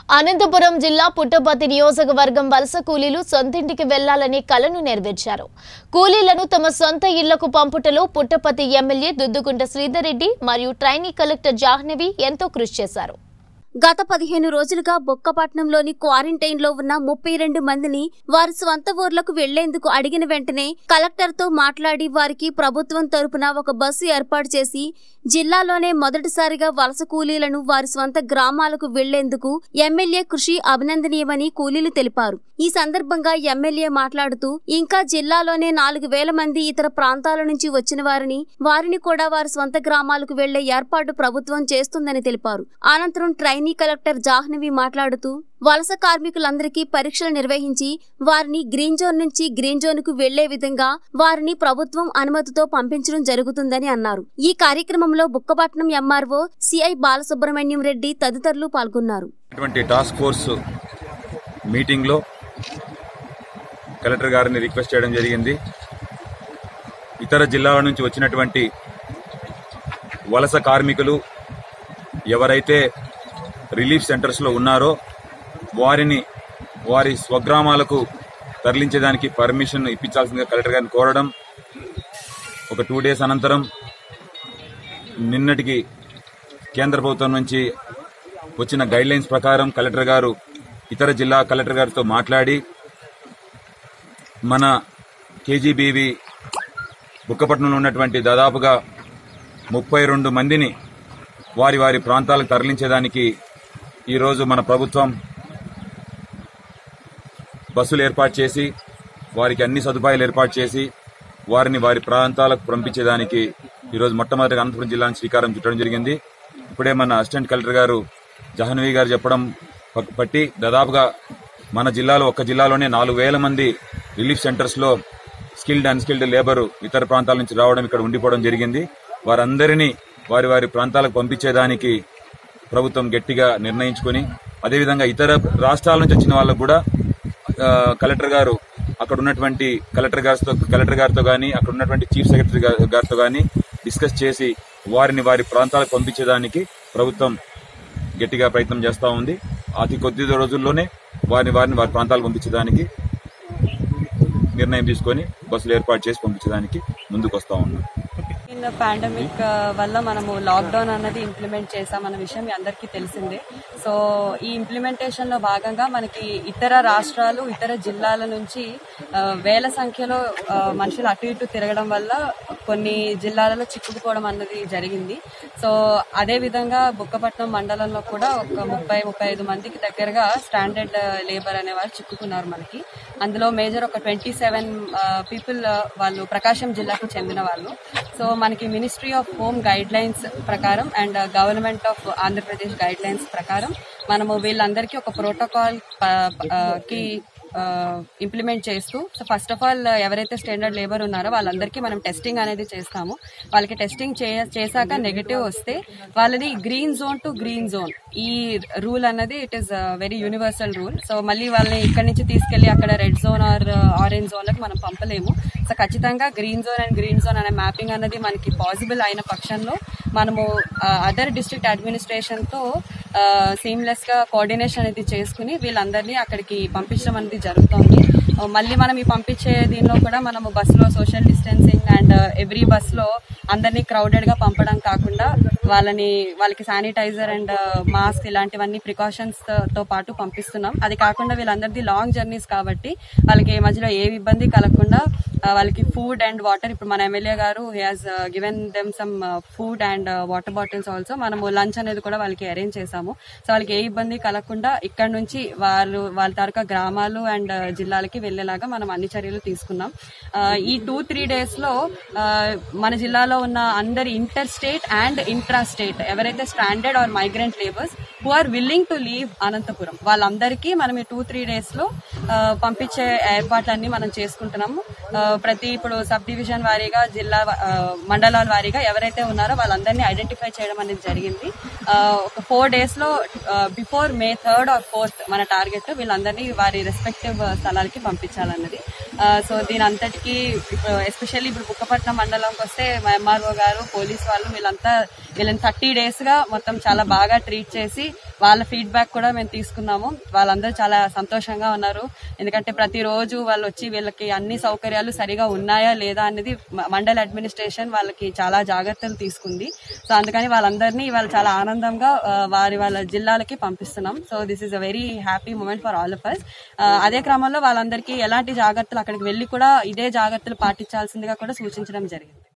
అనంతపురం జిల్లా పుట్టపర్తి నియోజకవర్గం వలస కూలీలు సొంతింటికి వెళ్లాలనే కలను నెరవేర్చారు కూలీలను తమ సొంత ఇళ్లకు పంపుటలో పుట్టపర్తి ఎమ్మెల్యే దుద్దుకుంట శ్రీధర్ రెడ్డి మరియు ట్రైనీ కలెక్టర్ జాహ్నవి ఎంతో కృషి చేశారు గత పదిహేను రోజులుగా బొక్కపట్నంలోని క్వారంటైన్ లో ఉన్న ముప్పై రెండు మందిని వారి స్వంత ఊర్లకు వెళ్లేందుకు అడిగిన వెంటనే కలెక్టర్ తో మాట్లాడి వారికి ప్రభుత్వం తరపున ఒక బస్సు ఏర్పాటు చేసి జిల్లాలోనే మొదటిసారిగా వలస కూలీలను వారి స్వంత గ్రామాలకు వెళ్లేందుకు ఎమ్మెల్యే కృషి అభినందనీయమని కూలీలు తెలిపారు ఈ సందర్భంగా ఎమ్మెల్యే మాట్లాడుతూ ఇంకా జిల్లాలోనే నాలుగు వేల మంది ఇతర ప్రాంతాల నుంచి వచ్చిన వారిని వారిని కూడా వారి స్వంత గ్రామాలకు వెళ్లే ఏర్పాటు ప్రభుత్వం చేస్తుందని తెలిపారు అనంతరం ట్రైనీ కలెక్టర్ జాహ్నవి మాట్లాడుతూ వలస కార్మికులందరికీ పరీక్షలు నిర్వహించి వారిని గ్రీన్ జోన్ నుంచి గ్రీన్ జోన్ కు వెళ్లే విధంగా వారిని ప్రభుత్వం అనుమతితో పంపించడం జరుగుతుందని అన్నారు ఈ కార్యక్రమంలో బుక్కపట్నం ఎంఆర్ఓ సిఐ బాలసుబ్రహ్మణ్యం రెడ్డి తదితరులు పాల్గొన్నారు అటువంటి టాస్క్ ఫోర్స్ మీటింగ్లో కలెక్టర్ గారిని రిక్వెస్ట్ చేయడం జరిగింది ఇతర జిల్లాల నుంచి వచ్చినటువంటి వలస కార్మికులు ఎవరైతే రిలీఫ్ సెంటర్స్లో ఉన్నారో వారిని వారి స్వగ్రామాలకు తరలించేదానికి పర్మిషన్ ఇప్పించాల్సిందిగా కలెక్టర్ గారిని కోరడం ఒక టూ డేస్ అనంతరం నిన్నటికి కేంద్ర ప్రభుత్వం నుంచి వచ్చిన గైడ్ లైన్స్ ప్రకారం కలెక్టర్ గారు ఇతర జిల్లా కలెక్టర్ గారితో మాట్లాడి మన కేజీబీవి బుక్కపట్నంలో ఉన్నటువంటి దాదాపుగా ముప్పై రెండు మందిని వారి వారి ప్రాంతాలకు తరలించేదానికి ఈరోజు మన ప్రభుత్వం బస్సులు ఏర్పాటు చేసి వారికి అన్ని సదుపాయాలు ఏర్పాటు చేసి వారిని వారి ప్రాంతాలకు పంపించేదానికి ఈరోజు మొట్టమొదటిగా అనంతపురం జిల్లాను శ్రీకారం చుట్టడం జరిగింది ఇప్పుడే మన అసిస్టెంట్ కలెక్టర్ గారు జహన్వీ గారు చెప్పడం ప- బట్టి దాదాపుగా మన జిల్లాలో ఒక్క జిల్లాలోనే నాలుగు వేల మంది రిలీఫ్ సెంటర్స్ లో స్కిల్డ్ అన్స్కిల్డ్ లేబర్ ఇతర ప్రాంతాల నుంచి రావడం ఇక్కడ ఉండిపోవడం జరిగింది వారందరినీ వారి వారి ప్రాంతాలకు పంపించేదానికి ప్రభుత్వం గట్టిగా నిర్ణయించుకొని అదేవిధంగా ఇతర రాష్ట్రాల నుంచి వచ్చిన వాళ్ళకు కూడా ఆ, కలెక్టర్ గారు అక్కడ ఉన్నటువంటి కలెక్టర్ గారితో కలెక్టర్ గారితో గానీ అక్కడ ఉన్నటువంటి చీఫ్ సెక్రటరీ గా- గారితో గానీ డిస్కస్ చేసి వారిని వారి ప్రాంతాలకు పంపించేదానికి ప్రభుత్వం గట్టిగా ప్రయత్నం చేస్తా ఉంది అతి కొద్ది రోజుల్లోనే వారిని వారిని వారి ప్రాంతాలకు పంపించడానికి నిర్ణయం తీసుకొని బస్సులు ఏర్పాటు చేసి పంపించడానికి ముందుకు వస్తా ఉన్నాం ఇన్ పాండమిక్ వల్ల మనము లాక్డౌన్ అన్నది ఇంప్లిమెంట్ చేసామన్న విషయం మీ అందరికీ తెలిసిందే సో ఈ ఇంప్లిమెంటేషన్ లో భాగంగా మనకి ఇతర రాష్ట్రాలు ఇతర జిల్లాల నుంచి ఆ, వేల సంఖ్యలో ఆ, మనుషులు అటు ఇటు తిరగడం వల్ల కొన్ని జిల్లాలలో చిక్కుకుపోవడం అన్నది జరిగింది సో అదే విధంగా బుక్కపట్నం మండలంలో కూడా ఒక ముప్పై ముప్పై ఐదు మందికి దగ్గరగా స్టాండర్డ్ లేబర్ అనే వారు చిక్కుకున్నారు మనకి అందులో మేజర్ ఒక ట్వంటీ సెవెన్ పీపుల్ వాళ్ళు ప్రకాశం జిల్లాకు చెందిన వాళ్ళు సో మనకి ministry of home guidelines ప్రకారం and government of Andhra Pradesh guidelines ప్రకారం మనము వీళ్ళందరికీ ఒక ప్రోటోకాల్ కి ఇంప్లిమెంట్ చేస్తూ సో ఫస్ట్ ఆఫ్ ఆల్ ఎవరైతే స్టాండర్డ్ లేబర్ ఉన్నారో వాళ్ళందరికీ మనం టెస్టింగ్ అనేది చేస్తాము వాళ్ళకి టెస్టింగ్ చేశాక నెగటివ్ వస్తే వాళ్ళని green zone to green zone ఈ రూల్ అన్నది it is very universal rule so మళ్ళీ వాళ్ళని ఇక్కడి నుంచి తీసుకెళ్లి అక్కడ red zone or orange zone లకు మనం పంపలేము సో ఖచ్చితంగా green zone and green zone అనే మ్యాపింగ్ అనేది మనకి పాసిబుల్ అయిన పక్షంలో మనము అదర్ డిస్ట్రిక్ట్ అడ్మినిస్ట్రేషన్ తో సీమ్లెస్ గా కోఆర్డినేషన్ అనేది చేసుకుని వీళ్ళందరినీ అక్కడికి పంపించడం అనేది జరుగుతుంది ఆ, మళ్ళీ మనం ఈ పంపించే దీనిలో కూడా మనము బస్సులో social distancing and every bus లో అందరినీ క్రౌడెడ్ గా పంపడం కాకుండా వాళ్ళని వాళ్ళకి శానిటైజర్ అండ్ మాస్క్ ఇలాంటివన్నీ ప్రికాషన్స్ తో పాటు పంపిస్తున్నాం అది కాకుండా వీళ్ళందరిది లాంగ్ జర్నీస్ కాబట్టి వాళ్ళకి మధ్యలో ఏ ఇబ్బంది కలగకుండా ఆ, వాళ్ళకి ఫుడ్ అండ్ వాటర్ ఇప్పుడు మన ఎమ్మెల్యే గారు has given them some food and water bottles also మనము లంచ్ అనేది కూడా వాళ్ళకి అరేంజ్ చేశాము సో వాళ్ళకి ఏ ఇబ్బంది కలగకుండా ఇక్కడ నుంచి వాళ్ళు వాళ్ళ తాలూకా గ్రామాలు అండ్ జిల్లాలకి వెళ్లేలాగా మనం అన్ని చర్యలు తీసుకున్నాం ఆ, ఈ టూ త్రీ డేస్ లో ఆ, మన జిల్లాలో ఉన్న అందరి inter state and intra state ఎవరైతే standard or migrant labours who are willing to leave Anantapuram వాళ్ళందరికీ మనం ఈ టూ త్రీ డేస్ లో ఆ, పంపించే ఏర్పాట్లన్నీ మనం చేసుకుంటున్నాము ఆ, ప్రతి ఇప్పుడు సబ్ డివిజన్ వారీగా జిల్లా వా- ఆ, మండలాల వారీగా ఎవరైతే ఉన్నారో వాళ్ళందరినీ ఐడెంటిఫై చేయడం అనేది జరిగింది ఆ, ఒక ఫోర్ డేస్ లో before May third or fourth మన టార్గెట్ వీళ్ళందరినీ వారి రెస్పెక్టివ్ స్థలాలకి పంపించాలన్నది ఆ, సో దీని అంతటికి ఇప్పుడు ఎస్పెషల్లీ ఇప్పుడు బుక్కపట్నం మండలంకి వస్తే మా ఎంఆర్ఓ గారు పోలీస్ వాళ్ళు వీళ్ళంతా వీళ్ళని థర్టీ డేస్ గా మొత్తం చాలా బాగా ట్రీట్ చేసి వాళ్ళ ఫీడ్బ్యాక్ కూడా మేము తీసుకున్నాము వాళ్ళందరూ చాలా సంతోషంగా ఉన్నారు ఎందుకంటే ప్రతిరోజు వాళ్ళు వచ్చి వీళ్ళకి అన్ని సౌకర్యాలు సరిగా ఉన్నాయా లేదా అనేది మ- మండల్ అడ్మినిస్ట్రేషన్ వాళ్ళకి చాలా జాగ్రత్తలు తీసుకుంది సో అందుకని వాళ్ళందరినీ వాళ్ళు చాలా ఆనందంగా ఆ, వారి వాళ్ళ జిల్లాలకి పంపిస్తున్నాం so this is a very happy moment for all of us అదే క్రమంలో వాళ్ళందరికీ ఎలాంటి జాగ్రత్తలు అక్కడికి వెళ్ళి కూడా ఇదే జాగ్రత్తలు పాటించాల్సిందిగా కూడా సూచించడం జరిగింది